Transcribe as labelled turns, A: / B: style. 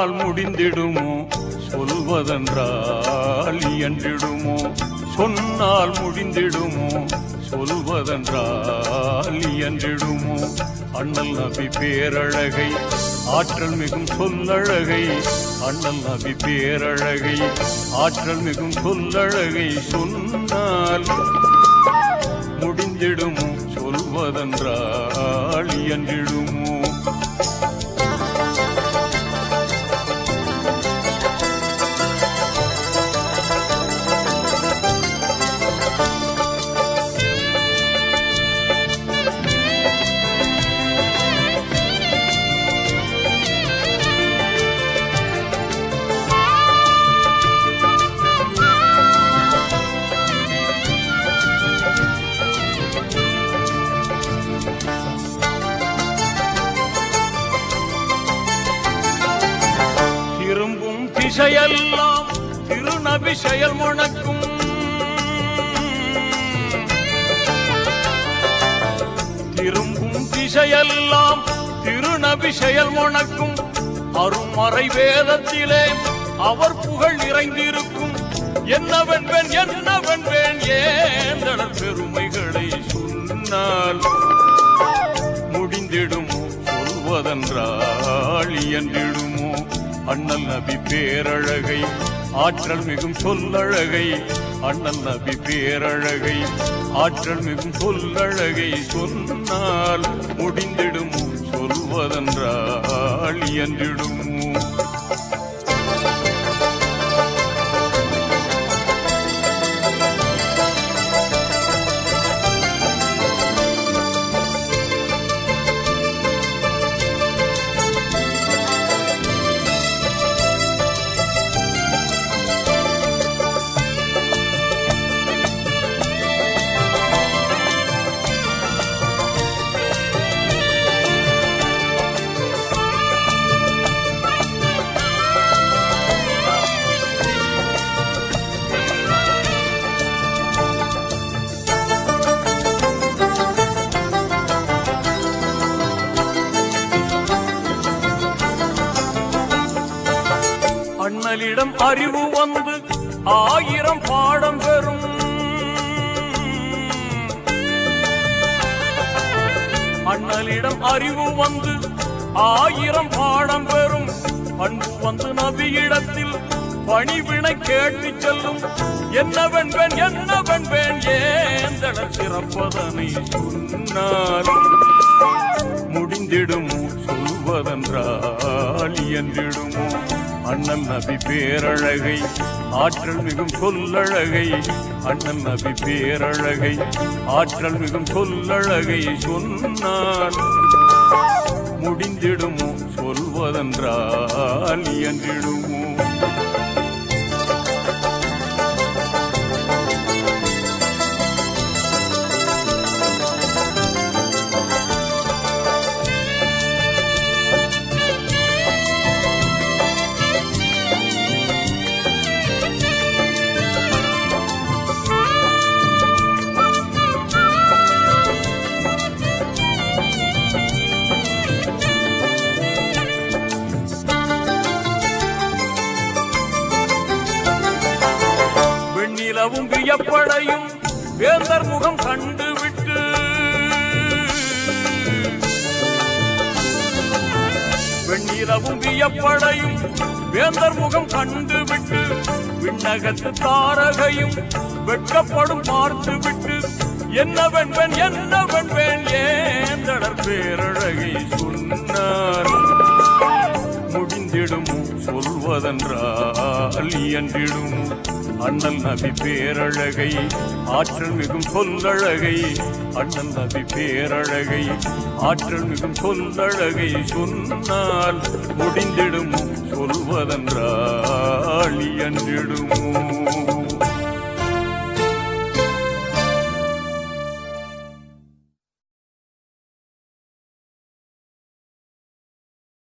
A: சொன்னால் முடிந்திடுமோ சொல்வதென்றால் இயன்றிடுமோ சொன்னால் முடிந்திடுமோ சொல்வதென்றால் இயன்றிடுமோ அண்ணல் நபி பேரழகை ஆற்றல் மிகும் சொல்லழகை அண்ணல் நபி பேரழகை ஆற்றல் மிகும் சொல்லழகை சொன்னால் முடிந்திடுமோ சொல்வதென்றால் இயன்றிடுமோ திரும்பும் திசையெல்லாம் திருநபி செயல் முழக்கும் திரும்பும் திசையெல்லாம் திருநபி செயல் முழக்கும் அருமறை வேதத்திலே அவர் புகழ் நிறைந்திருக்கும் என்னவென்பேன் என்னவென்பேன் ஏந்தடர் பெருமைகளை சொன்னால் முடிந்திடுமோ சொல்வதென்றால் இயன்றிடுமோ அண்ணல் நபி பேரழகை ஆற்றல் மிகும் சொல்லழகை அண்ணல் நபி பேரழகை ஆற்றல் மிகும் சொல்லழகை சொன்னால் முடிந்திடுமோ சொல்வதென்றால் இயன்றிடுமோ அண்ணலிடம் அறிவு வந்து ஆயிரம் பாடம் பெறும் அண்ணலிடம் அறிவு வந்து ஆயிரம் பாடம் பெறும் அன்பு வந்து நபியிடத்தில் பணிவினை கேட்டு செல்லும் என்னவென்பேன் என்னவென்பேன் ஏந்தடர் சிறப்பதனை சொன்னால் முடிந்திடுமோ சொல்வதென்றால் இயன்றிடுமோ அண்ணல் நபி பேரழகை ஆற்றல் மிகும் சொல்லழகை அண்ணல் நபி பேரழகை ஆற்றல் மிகும் சொல்லழகை சொன்னால் முடிந்திடுமோ சொல்வதென்றால் இயன்றிடுமோ வெண்ணிலவும் வியப்படையும் வேந்தர் முகம் கண்டுவிட்டு வெண்ணிலவும் வியப்படையும் வேந்தர் முகம் கண்டுவிட்டு விண்ணகத்து தாரகையும் வெட்கப்படும் பார்த்துவிட்டு என்னவென்பேன் என்னவென்பேன் ஏந்தடர் பேரழகை சொன்னார் முடிந்திடுமோ சொல்வதென்றால் இயன்றிடுமோ அண்ணல் நபி பேரழகை ஆற்றல் மிகும் சொல்லழகை அண்ணல் நபி பேரழகை ஆற்றல் மிகும் சொல்லழகை சொன்னால் முடிந்திடுமோ சொல்வதென்றால் இயன்றிடுமோ